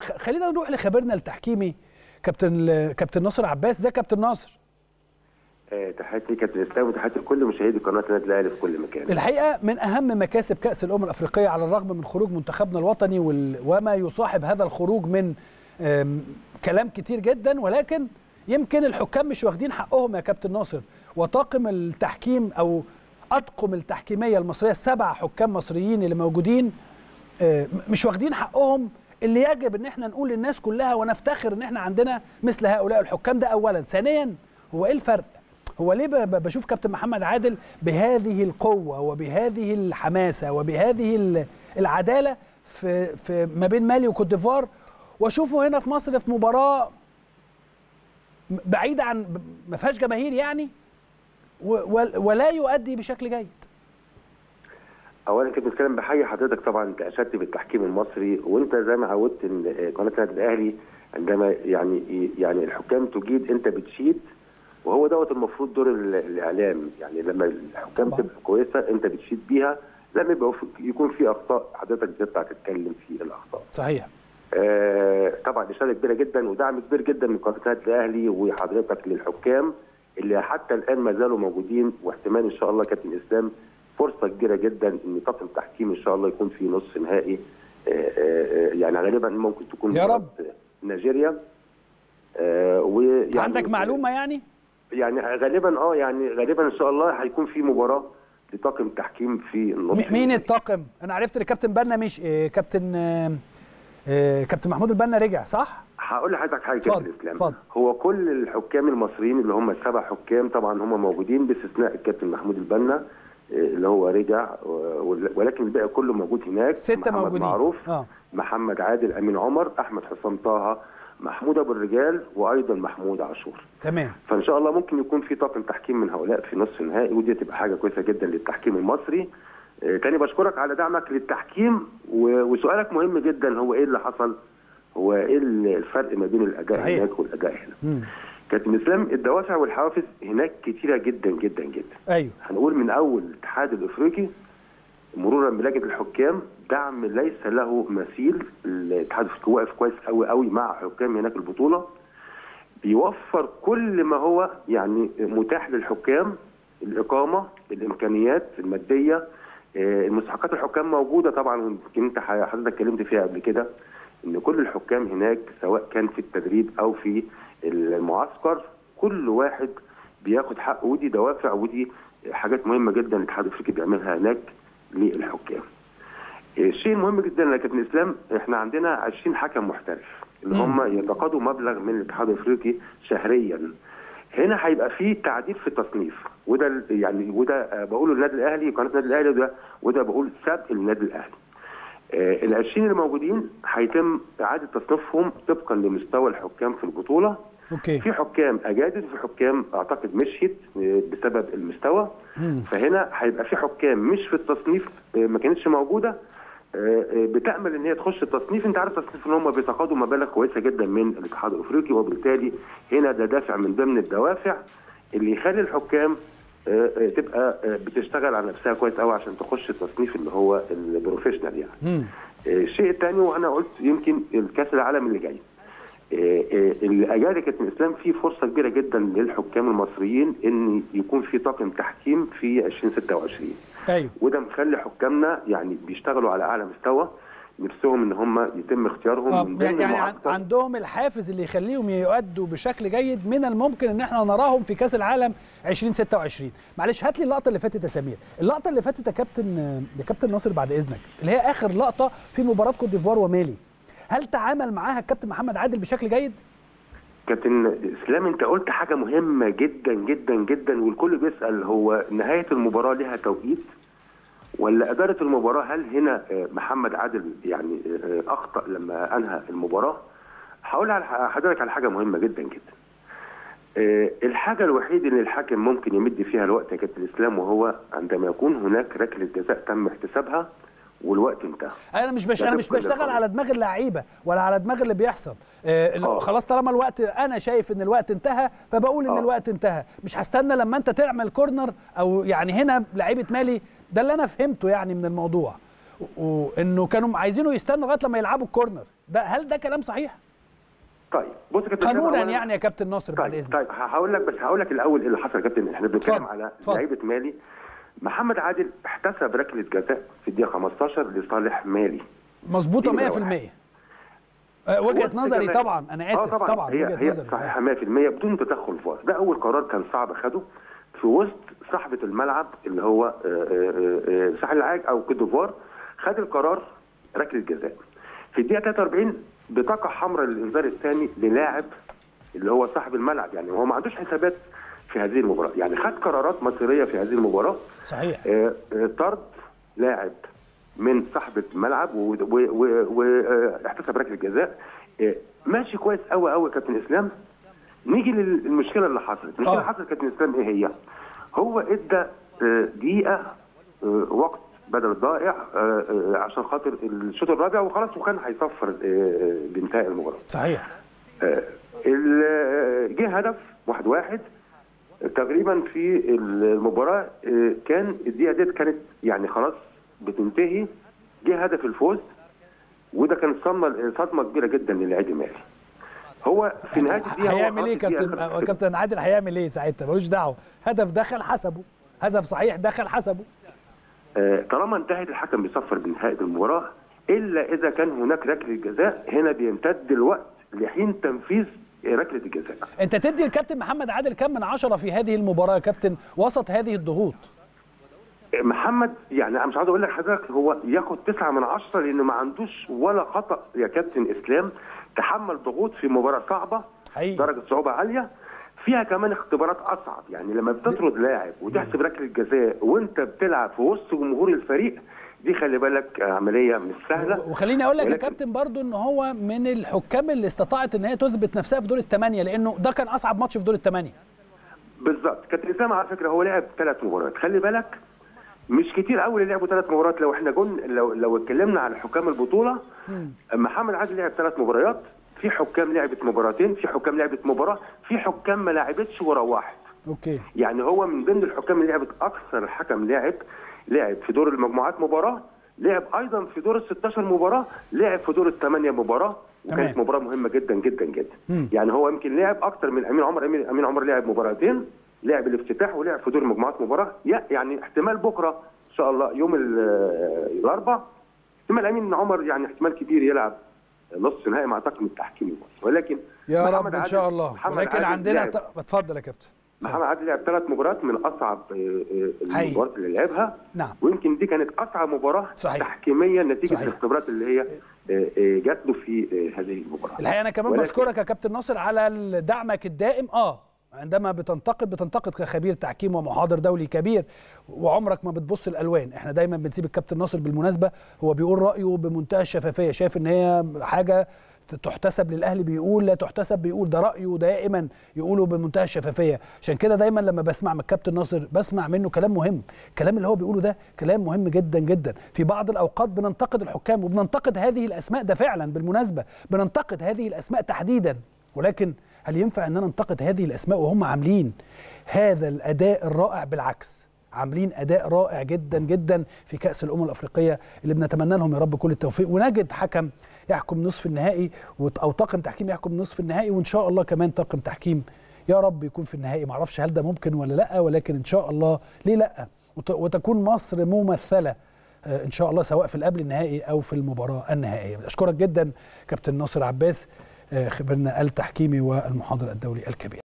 خ- خلينا نروح لخبيرنا التحكيمي كابتن كابتن ناصر عباس ازيك يا كابتن ناصر آه، تحياتي كابتن اسلام وتحياتي لكل مشاهدي قناه النادي الاهلي في كل مكان. الحقيقه من اهم مكاسب كاس الامم الافريقيه على الرغم من خروج منتخبنا الوطني وال... وما يصاحب هذا الخروج من آم، كلام كتير جدا ولكن يمكن الحكام مش واخدين حقهم يا كابتن ناصر وطاقم التحكيم او اطقم التحكيميه المصريه السبع حكام مصريين اللي موجودين آه، مش واخدين حقهم اللي يجب ان احنا نقول للناس كلها ونفتخر ان احنا عندنا مثل هؤلاء الحكام ده اولا ثانيا هو ايه الفرق هو ليه ب- ب- بشوف كابتن محمد عادل بهذه القوه وبهذه الحماسه وبهذه ال- العداله في في ما بين مالي وكوت ديفوار واشوفه هنا في مصر في مباراه م- بعيده عن ب- ما فيهاش جماهير يعني و- ول- ولا يؤدي بشكل جيد اولا كنت بتكلم بحيي حضرتك طبعا انت اشدت بالتحكيم المصري وانت زي ما عودت ان آه، قناه النادي الاهلي عندما يعني يعني الحكام تجيد انت بتشيد وهو دوت المفروض دور ال- الاعلام يعني لما الحكام طبعاً. تبقى كويسه انت بتشيد بيها لما يبقى في- يكون في اخطاء حضرتك بتطلع تتكلم في الاخطاء. صحيح آه، طبعا اشاده كبيره جدا ودعم كبير جدا من قناه النادي الاهلي وحضرتك للحكام اللي حتى الان ما زالوا موجودين واحتمال ان شاء الله كابتن اسلام فرصه كبيره جدا ان طاقم التحكيم ان شاء الله يكون في نصف نهائي آه، آه، آه، يعني غالبا ممكن تكون يا مباراة رب. نيجيريا آه، ويعني عندك معلومه يعني يعني غالبا اه يعني غالبا ان شاء الله هيكون في مباراه لطاقم التحكيم في النصف مي- مين النهائي. الطاقم انا عرفت ان كابتن بنا مش آه، كابتن آه، آه، كابتن محمود البنا رجع صح هقول لحضرتك حاجه اتفضل، كابتن اسلام اتفضل. هو كل الحكام المصريين اللي هم السبع حكام طبعا هم موجودين باستثناء الكابتن محمود البنا آه، اللي هو رجع و- ولكن الباقي كله موجود هناك ستة محمد موجودين. معروف آه. محمد عادل امين عمر احمد حسام طه محمود ابو الرجال وايضا محمود عاشور تمام فان شاء الله ممكن يكون في طاقم تحكيم من هؤلاء في نصف النهائي ودي تبقى حاجه كويسه جدا للتحكيم المصري آه، تاني بشكرك على دعمك للتحكيم و- وسؤالك مهم جدا هو ايه اللي حصل هو ايه الفرق ما بين الاداء صحيح. هناك والاداء هنا مم. كابتن اسلام الدوافع والحوافز هناك كتيره جدا جدا جدا ايوه هنقول من اول الاتحاد الافريقي مرورا بلجنه الحكام دعم ليس له مثيل الاتحاد الافريقي واقف كويس قوي قوي مع حكام هناك البطوله بيوفر كل ما هو يعني متاح للحكام الاقامه الامكانيات الماديه آه، المستحقات الحكام موجوده طبعا ويمكن انت حضرتك اتكلمت فيها قبل كده ان كل الحكام هناك سواء كان في التدريب او في المعسكر كل واحد بياخد حقه ودي دوافع ودي حاجات مهمه جدا الاتحاد الافريقي بيعملها هناك للحكام. الشيء المهم جدا يا كابتن اسلام احنا عندنا 20 حكم محترف اللي هم يتقاضوا مبلغ من الاتحاد الافريقي شهريا. هنا هيبقى في تعديل في التصنيف وده ال- يعني وده آه، بقوله للنادي الاهلي قناه النادي الاهلي وده وده بقول سبق للنادي الاهلي. آه، ال 20 اللي موجودين هيتم اعاده تصنيفهم طبقا لمستوى الحكام في البطوله اوكي في حكام اجادت وفي حكام اعتقد مشيت آه، بسبب المستوى مم. فهنا هيبقى في حكام مش في التصنيف آه، ما كانتش موجوده آه، آه، بتامل ان هي تخش التصنيف انت عارف التصنيف ان هم بيتقاضوا مبالغ كويسه جدا من الاتحاد الافريقي وبالتالي هنا ده دافع من ضمن الدوافع اللي يخلي الحكام آه، آه، تبقى آه، بتشتغل على نفسها كويس قوي عشان تخش التصنيف اللي هو البروفيشنال يعني مم. آه، الشيء الثاني وانا قلت يمكن الكاس العالم اللي جاي آه، آه، الاجازه كابتن اسلام في فرصه كبيره جدا للحكام المصريين ان يكون في طاقم تحكيم في 2026 ايوه وده مخلي حكامنا يعني بيشتغلوا على اعلى مستوى نفسهم ان هم يتم اختيارهم آه، من ضمن يعني عن- المعسكر. عندهم الحافز اللي يخليهم يؤدوا بشكل جيد من الممكن ان احنا نراهم في كاس العالم 2026 معلش هات لي اللقطه اللي فاتت يا سمير اللقطه اللي فاتت يا كابتن يا كابتن ناصر بعد اذنك اللي هي اخر لقطه في مباراه كوت ديفوار ومالي هل تعامل معاها الكابتن محمد عادل بشكل جيد كابتن اسلام انت قلت حاجه مهمه جدا جدا جدا والكل بيسال هو نهايه المباراه لها توقيت ولا اداره المباراه هل هنا آه، محمد عادل يعني آه، اخطا لما انهى المباراه هقول على حضرتك على حاجه مهمه جدا جدا آه، الحاجه الوحيده اللي الحاكم ممكن يمد فيها الوقت يا كابتن اسلام وهو عندما يكون هناك ركله جزاء تم احتسابها والوقت انتهى انا مش بش... انا مش كل بشتغل الفرق. على دماغ اللعيبه ولا على دماغ اللي بيحصل آه ال- آه. خلاص طالما الوقت انا شايف ان الوقت انتهى فبقول ان آه. الوقت انتهى مش هستنى لما انت تعمل كورنر او يعني هنا لعيبه مالي ده اللي انا فهمته يعني من الموضوع و- وانه كانوا عايزينه يستنوا لغايه لما يلعبوا الكورنر ده هل ده كلام صحيح طيب بص يا كابتن قانونا أولاً- يعني يا كابتن ناصر بعد طيب اذنك طيب هقول لك بس هقول لك الاول ايه اللي حصل يا كابتن احنا بنتكلم اتفضل، على اتفضل. لعيبه مالي محمد عادل احتسب ركله جزاء في الدقيقه 15 لصالح مالي مظبوطه دي 100% نمرة آه، وجهه وسط نظري كمان. طبعا انا آه اسف طبعا هي وجهه هي نظري صحيحه 100% بدون تدخل فار ده اول قرار كان صعب خده في وسط صاحبه الملعب اللي هو آه، آه، آه، ساحل العاج او كوت ديفوار خد القرار ركله جزاء في الدقيقه 43 بطاقه حمراء للانذار الثاني للاعب اللي هو صاحب الملعب يعني هو ما عندوش حسابات في هذه المباراه يعني خد قرارات مصيريه في هذه المباراه صحيح آه، آه، طرد لاعب من صاحبة الملعب واحتسب ركله جزاء آه، ماشي كويس قوي قوي يا كابتن اسلام نيجي للمشكله اللي حصلت المشكله آه. اللي حصلت كابتن اسلام ايه هي هو ادى آه، دقيقه آه، وقت بدل ضائع آه، آه، عشان خاطر الشوط الرابع وخلاص وكان هيصفر آه، آه، بانتهاء المباراه صحيح آه، ال- آه، جه هدف واحد واحد تقريبا في المباراه آه، كان الدقيقه ديت كانت يعني خلاص بتنتهي جه هدف الفوز وده كان صدمه صدمه كبيره جدا للاعب المالي هو في نهايه الدقيقه هو هيعمل ايه خلاص الدقيقة كابتن خلصت. كابتن عادل هيعمل ايه ساعتها ملوش دعوه هدف دخل حسبه هدف صحيح دخل حسبه آه، طالما انتهت الحكم بيصفر بنهايه المباراه الا اذا كان هناك ركله جزاء هنا بيمتد الوقت لحين تنفيذ ركله الجزاء انت تدي الكابتن محمد عادل كم من عشرة في هذه المباراه يا كابتن وسط هذه الضغوط محمد يعني انا مش عاوز اقول لك حضرتك هو ياخد تسعة من عشرة لانه ما عندوش ولا خطا يا كابتن اسلام تحمل ضغوط في مباراه صعبه حقيقي درجه صعوبه عاليه فيها كمان اختبارات اصعب يعني لما بتطرد لاعب وتحسب ركله جزاء وانت بتلعب في وسط جمهور الفريق دي خلي بالك عمليه مش سهله وخليني اقول لك يا ولكن- كابتن برضو ان هو من الحكام اللي استطاعت ان هي تثبت نفسها في دور الثمانيه لانه ده كان اصعب ماتش في دور الثمانيه بالظبط كابتن اسامه على فكره هو لعب ثلاث مباريات خلي بالك مش كتير قوي اللي لعبوا ثلاث مباريات لو احنا جن لو لو اتكلمنا على حكام البطوله محمد عادل لعب ثلاث مباريات في حكام لعبت مباراتين في حكام لعبت مباراه في حكام ما لعبتش ورا واحد اوكي يعني هو من ضمن الحكام اللي لعبت اكثر حكم لاعب لعب في دور المجموعات مباراه لعب ايضا في دور ال 16 مباراه لعب في دور الثمانيه مباراه وكانت تمام. مباراه مهمه جدا جدا جدا مم. يعني هو يمكن لعب اكثر من امين عمر امين, أمين عمر لعب مباراتين لعب الافتتاح ولعب في دور المجموعات مباراه يا- يعني احتمال بكره ان شاء الله يوم ال- الاربعاء احتمال امين عمر يعني احتمال كبير يلعب نصف نهائي مع طاقم التحكيم المصري ولكن يا محمد رب ان عادل- شاء الله محمد ولكن عادل عندنا لعب. ت... اتفضل يا كابتن محمد عادل لعب ثلاث مباريات من اصعب آه، آه، حقيقي. المباريات اللي لعبها نعم ويمكن دي كانت اصعب مباراه صحيح. تحكيميا نتيجه صحيح. الاختبارات اللي هي آه، آه، جات له في آه، هذه المباراه الحقيقه انا كمان ولكن- بشكرك يا كابتن ناصر على دعمك الدائم اه عندما بتنتقد بتنتقد كخبير تحكيم ومحاضر دولي كبير وعمرك ما بتبص الالوان احنا دايما بنسيب الكابتن ناصر بالمناسبه هو بيقول رايه بمنتهى الشفافيه شايف ان هي حاجه تحتسب للاهلي بيقول لا تحتسب بيقول ده رايه دائما يقوله بمنتهى الشفافيه عشان كده دايما لما بسمع من الكابتن ناصر بسمع منه كلام مهم الكلام اللي هو بيقوله ده كلام مهم جدا جدا في بعض الاوقات بننتقد الحكام وبننتقد هذه الاسماء ده فعلا بالمناسبه بننتقد هذه الاسماء تحديدا ولكن هل ينفع ان ننتقد هذه الاسماء وهم عاملين هذا الاداء الرائع بالعكس عاملين اداء رائع جدا جدا في كاس الامم الافريقيه اللي بنتمنى لهم يا رب كل التوفيق ونجد حكم يحكم نصف النهائي وت- او طاقم تحكيم يحكم نصف النهائي وان شاء الله كمان طاقم تحكيم يا رب يكون في النهائي معرفش هل ده ممكن ولا لا ولكن ان شاء الله ليه لا وت- وتكون مصر ممثله آه، ان شاء الله سواء في القبل النهائي او في المباراه النهائيه اشكرك جدا كابتن ناصر عباس آه، خبرنا التحكيمي والمحاضر الدولي الكبير